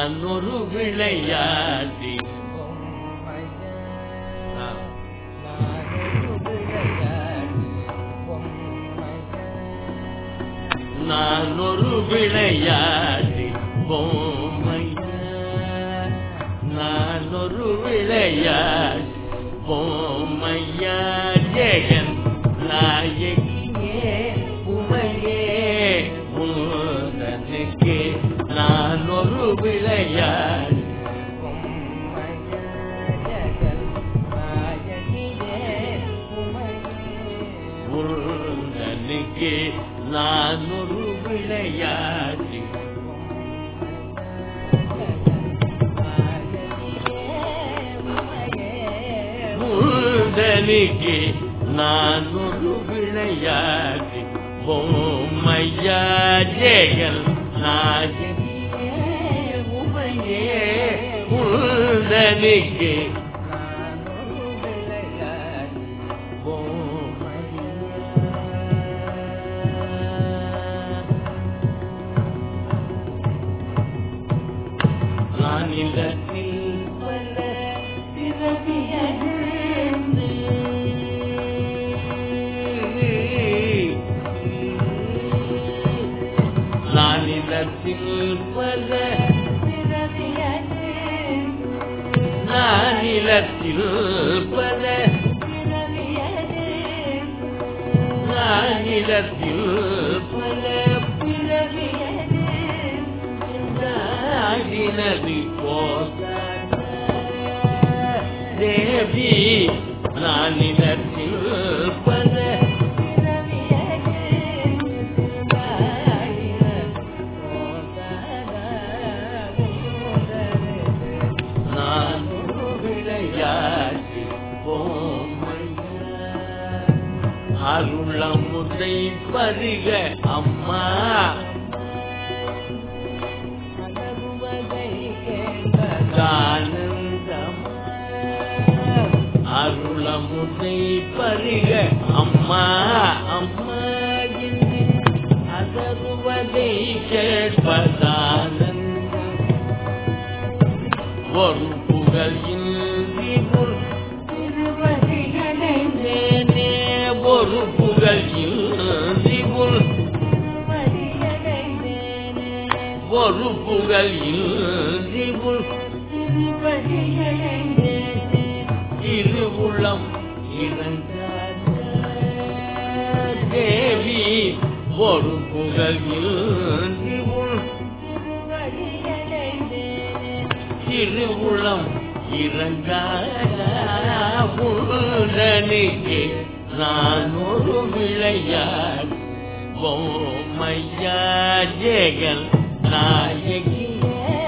நான் ஒரு விளையாடி ஆ. நான் ஒரு விளையாடி பொம்மையா நான் ஒரு விளையாடி பொம்மையா ஜெகன் நாயகியே உமையே முருகனுக்கு நான் ஒரு விளையாடி முருகனுக்கு நான் ஒரு விளையாடி முருகனுக்கு நான் ஒரு விளையாடி பொம்மையா ஜெகன் நாயகியே உமையே முருகனுக்கு நான் இல்லத்தில் பல பிறவியடைந்து நான் இல்லத்தில் பல நான் இல்லத்தில் பல நான் இல்லத்தில் பல பிறவியதினதி போதாத தேவி நான் இல்லத்தில் பல நான் ஒரு விளையாட்டு பொம்மையா. அருளமுதை பருக அம்மா ஆனந்தமா. அருளமுதை பருக அம்மா அம்மா என்று அதருவதை கேட்பதானந்தம் ஒரு புகழ் இன்றி முன் திருவடியடைந்தேனே ஒரு புகழ் இன்றி முன் ஒரு புகழ் இன்றி முன் திருவுளம் இறங்காத தேவி ஒரு புகழ் இன்றி முன் திருவுளம் இறங்காதனுக்கு நான் ஒரு விளையாடு பொம்மையா ஜெகன் நாயகியே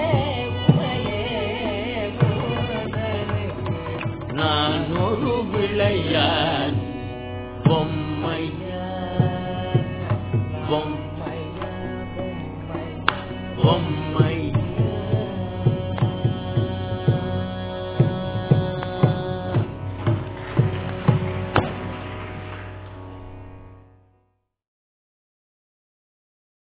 நான் ஒரு விளையாடு பொம்மையா பொம்மையா பொம்மை